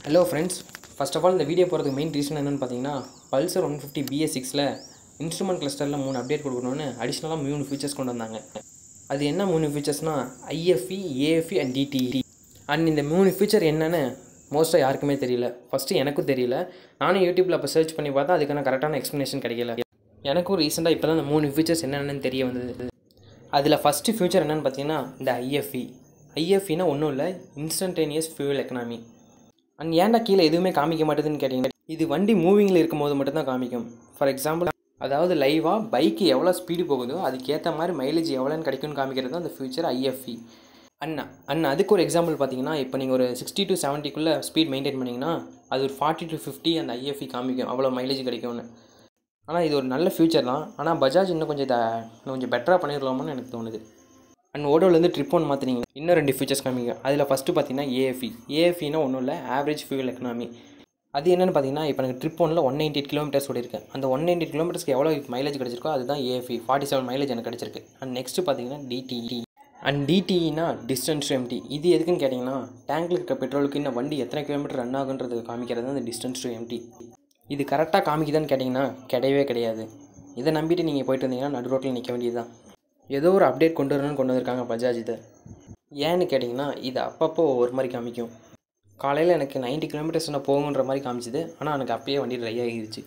hello friends first of all இந்த video போகிறதுக்கு main reason என்னென்னு பார்த்தீங்கன்னா பல்சர் ஒன் ஃபிஃப்டி பிஎஸ் சிக்ஸில் இன்ஸ்ட்ருமெண்ட் கிளஸ்டரில் மூணு அப்டேட் கொடுக்கணும்னு அடிஷ்னலாக மூணு ஃபீச்சர்ஸ் கொண்டு வந்தாங்க அது என்ன மூணு ஃபீச்சர்ஸ்னால் IFE AFE and DTE and இந்த மூணு ஃபீச்சர் என்னன்னு மோஸ்ட்டாக யாருக்குமே தெரியல ஃபஸ்ட்டு எனக்கும் தெரியல நானும் யூடியூப்பில் அப்போ சர்ச் பண்ணி பார்த்தா அதுக்கான கரெக்டான எக்ஸ்ப்ளனேஷன் கிடைக்கல எனக்கும் ரீசெண்டாக இப்போ தான் இந்த மூணு ஃபீச்சர்ஸ் என்னென்னு தெரிய வந்தது அதில் ஃபஸ்ட்டு ஃபியூச்சர் என்னென்னு பார்த்தீங்கன்னா இந்த ஐஎஃப்இ ஐஎஃப்இனா ஒன்றும் இல்லை இன்ஸ்டன்டேனியஸ் ஃபியூல் எக்கனாமி அண்ட் ஏன்டா கீழே எதுவுமே காமிக்க மாட்டேதுன்னு கேட்டிங்கன்னா இது வண்டி மூவிங்கில் இருக்கும்போது மட்டும்தான் காமிக்கும் ஃபார் எக்ஸாம்பிள் அதாவது லைவாக பைக்கு எவ்வளோ ஸ்பீடு போகுதோ அதுக்கேற்ற மாதிரி மைலேஜ் எவ்வளோன்னு கிடைக்கும்னு காமிக்கிறது தான் அந்த ஃபியூச்சர் ஐஎஃப்இ அண்ணா அண்ணா அதுக்கு ஒரு எக்ஸாம்பிள் பார்த்தீங்கன்னா இப்போ நீங்கள் ஒரு சிக்ஸ்டி டு செவன்ட்டிக்குள்ளே ஸ்பீட் மெயின்டைன் பண்ணிங்கன்னா அது ஒரு ஃபார்ட்டி டு ஃபிஃப்டி அந்த ஐஎஃப்இ காமிக்கும் அவ்வளோ மைலேஜ் கிடைக்கும்னு ஆனால் இது ஒரு நல்ல ஃபியூச்சர் தான் ஆனால் பஜாஜ் இன்னும் கொஞ்சம் இதை இன்னும் கொஞ்சம் பெட்டராக பண்ணிடலாமான்னு எனக்கு தோணுது அண்ட் ஓடோலேருந்து ட்ரிப் ஒன் மாற்றினீங்க இன்னும் ரெண்டு ஃபீச்சர்ஸ் காமிக்கும் அதில் ஃபஸ்ட்டு பார்த்தீங்கன்னா ஏஎஃப்இ ஏஎஃப்இனா ஒன்றும் இல்லை ஆவரேஜ் ஃபியூல் எக்கனாமி அது என்னென்னு பார்த்தீங்கன்னா இப்போ எனக்கு ட்ரிப் ஒன்ல ஒன் நைன்டி எயிட் கிலோமீட்டர்ஸ் ஓடிருக்கேன் அந்த ஒன் நைன்டி கிலோமீட்டர்ஸ்க்கு எவ்வளோ மைலேஜ் கிடச்சிருக்கோ அதுதான் ஏஎஃப்இ ஃபார்ட்டி செவன் மைலேஜ் எனக்கு கிடச்சிருக்கு அண்ட் நெக்ஸ்ட்டு பார்த்தீங்கன்னா டிடிஇ அண்ட் டிடிஇனா டிஸ்டன்ஸ் எம்டி இது எதுக்குன்னு கேட்டிங்கன்னா டேங்க்கில் இருக்க பெட்ரோலுக்கு இன்னும் வண்டி எத்தனை கிலோமீட்டர் ரன் ஆகுன்றது காமிக்கிறது தான் அந்த டிஸ்டன்ஸ் டு எம்டி இது கரெக்டாக காமிக்குதான்னு கேட்டிங்கன்னா கிடையவே கிடையாது இதை நம்பிட்டு நீங்கள் போயிட்டு இருந்தீங்கன்னா நடு ரோட்டில் நிற்க வேண்டியது தான் ஏதோ ஒரு அப்டேட் கொண்டு வரணும்னு கொண்டு வந்திருக்காங்க பஜாஜ் இதை ஏன்னு கேட்டிங்கன்னா இது அப்பப்போ ஒரு மாதிரி காமிக்கும் காலையில் எனக்கு 90 கிலோமீட்டர்ஸ் நான் போகுன்ற மாதிரி காமிச்சுது ஆனால் எனக்கு அப்பயே வண்டி ட்ரை ஆகிருச்சு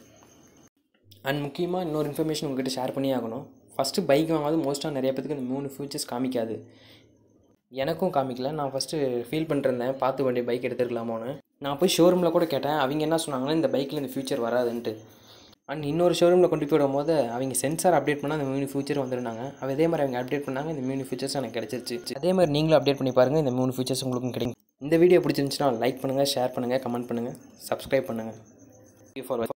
அண்ட் முக்கியமாக இன்னொரு இன்ஃபர்மேஷன் உங்ககிட்ட ஷேர் பண்ணி ஆகணும் ஃபஸ்ட்டு பைக் வாங்காது மோஸ்ட்டாக நிறைய பேத்துக்கு இந்த மூணு ஃபியூச்சர்ஸ் காமிக்காது எனக்கும் காமிக்கல நான் ஃபஸ்ட்டு ஃபீல் பண்ணிருந்தேன் பார்த்து வண்டி பைக் எடுத்துருக்கலாமோன்னு நான் போய் ஷோரூமில் கூட கேட்டேன் அவங்க என்ன சொன்னாங்கன்னா இந்த பைக்கில் இந்த ஃபியூச்சர் வராதுன்ட்டு அண்ட் இன்னொரு ஷோரூமில் கொண்டு போய் விடும்போது அவங்க சென்சார் அப்டேட் பண்ணால் அந்த மூணு ஃபியூச்சர் வந்துருந்தாங்க அதே மாதிரி அவங்க அப்டேட் பண்ணாங்க இந்த மூணு ஃபியூச்சர்ஸ் எனக்கு கிடச்சிருச்சு அதே மாதிரி நீங்களும் அப்டேட் பண்ணி பாருங்கள் இந்த மூணு ஃபியூச்சர்ஸ் உங்களுக்கும் கிடைக்கும் இந்த வீடியோ பிடிச்சிருந்துச்சுன்னா லைக் பண்ணுங்கள் ஷேர் பண்ணுங்கள் கமெண்ட் பண்ணுங்கள் சப்ஸ்கிரைப் பண்ணுங்கள் ஃபார்